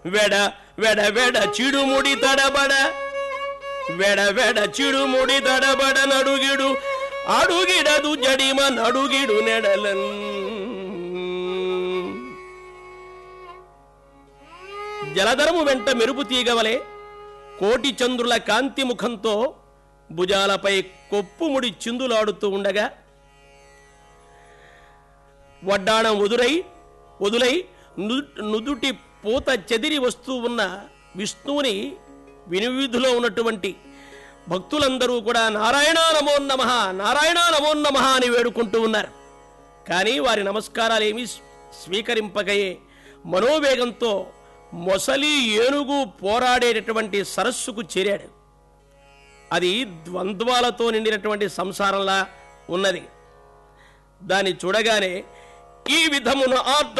వెడ వెడ వెడ చిడుముడి తడబడ వెడ వెడ చిడుముడి తడబడ నడుగిడు అడుగిడదు జడిమ నడుగిడు నెడలన్ జలధరము వెంట మెరుపు తీగవలే కోటి చంద్రుల కాంతి ముఖంతో భుజాలపై కొప్పుముడి చిందులాడుతూ ఉండగా వడ్డాణం వదురై వదులై ను- నుదుటి పూత చెదిరి వస్తూ ఉన్న విష్ణువుని వినివిధిలో ఉన్నటువంటి భక్తులందరూ కూడా నారాయణ నమో నమ నారాయణ నమో నమ అని వేడుకుంటూ ఉన్నారు కానీ వారి నమస్కారాలేమీ స్వీకరింపకయే మనోవేగంతో మొసలి ఏనుగు పోరాడేటటువంటి సరస్సుకు చేరాడు అది ద్వంద్వాలతో నిండినటువంటి సంసారంలా ఉన్నది దాన్ని చూడగానే ఈ విధమున ఆర్త